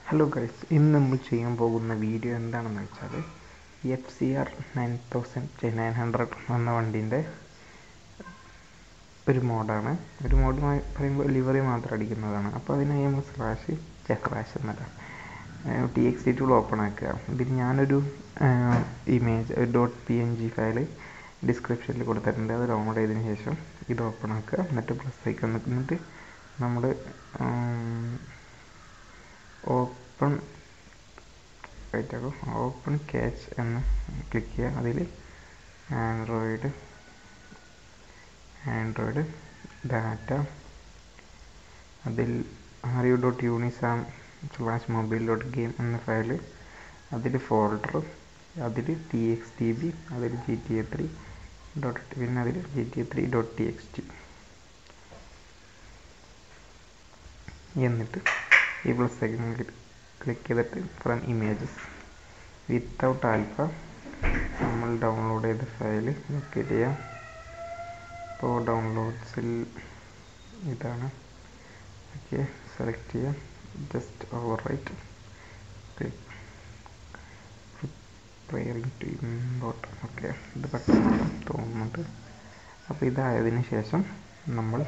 hello guys ഇന്ന് നമ്മൾ ചെയ്യാൻ പോകുന്ന വീഡിയോ എന്താണെന്ന് വെച്ചാൽ F C R nine thousand nine hundred എന്ന വണ്ടീൻ്റെ ഒരു മോഡാണ് ഒരു മോഡ് പറയുമ്പോൾ ലിവറി മാത്രം അടിക്കുന്നതാണ് അപ്പോൾ അതിനായി നമ്മൾ സ്ലാഷ് സ്ലാഷ് എന്നല്ല T X T tool open ആക്കുക ഇതിൽ ഞാനൊരു image dot P N G file ഡിസ്ക്രിപ്ഷനിൽ കൊടുത്തിട്ടുണ്ട് അത് ഡൗൺലോഡ് ചെയ്തതിന് ശേഷം ഇത് ഓപ്പൺ ആക്കുക എന്നിട്ട് പ്ലസ് ഐക്കൺ എന്നിട്ട് നമ്മൾ ഓപ്പൺ ആയിട്ടാകും ഓപ്പൺ ക്യാച്ച് എന്ന് ക്ലിക്ക് ചെയ്യുക അതിൽ ആൻഡ്രോയിഡ് ആൻഡ്രോയിഡ് ഡാറ്റ അതിൽ ആർ യു ഡോട്ട് യൂണിസാം സ്ലാഷ് മൊബൈൽ ഡോട്ട് ഗെയിം എന്ന ഫയൽ അതിൽ ഫോൾഡർ അതിൽ ടി എക്സ് ടി ബി അതിൽ G T A three dot പിന്നെ അതിൽ G T A three dot T X T എന്നിട്ട് ഈ പ്ലസ് ഐക്കണിൽ ക്ലിക്ക് ചെയ്തിട്ട് ഫ്രം ഇമേജസ് വിത്തൗട്ട് ആൽഫ നമ്മൾ ഡൗൺലോഡ് ചെയ്ത ഫയൽ ലൊക്കേറ്റ് ചെയ്യാം ഇപ്പോൾ ഡൗൺലോഡ്സിൽ ഇതാണ് ഓക്കെ സെലക്ട് ചെയ്യാം just overwrite preparing to import okay ഇത് പെട്ടെന്ന് തോന്നുന്നുണ്ട് അപ്പോൾ ഇതായതിനു ശേഷം നമ്മൾ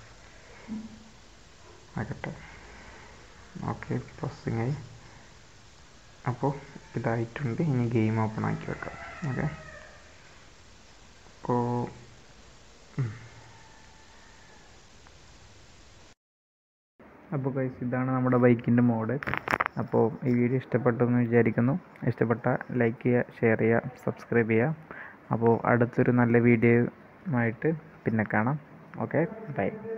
ആകട്ടെ ഓക്കെ പ്രോസസ്സിങ് ആയി അപ്പോൾ ഇതായിട്ടുണ്ട് ഇനി ഗെയിം ഓപ്പൺ ആക്കി വെക്കാം ഓക്കെ അപ്പോൾ അപ്പോൾ ഗൈസ് ഇതാണ് നമ്മുടെ ബൈക്കിൻ്റെ മോഡ് അപ്പോൾ ഈ വീഡിയോ ഇഷ്ടപ്പെട്ടു എന്ന് വിചാരിക്കുന്നു ഇഷ്ടപ്പെട്ട ലൈക്ക് ചെയ്യുക ഷെയർ ചെയ്യുക സബ്സ്ക്രൈബ് ചെയ്യുക അപ്പോൾ അടുത്തൊരു നല്ല വീഡിയോ ആയിട്ട് പിന്നെ കാണാം ഓക്കെ ബൈ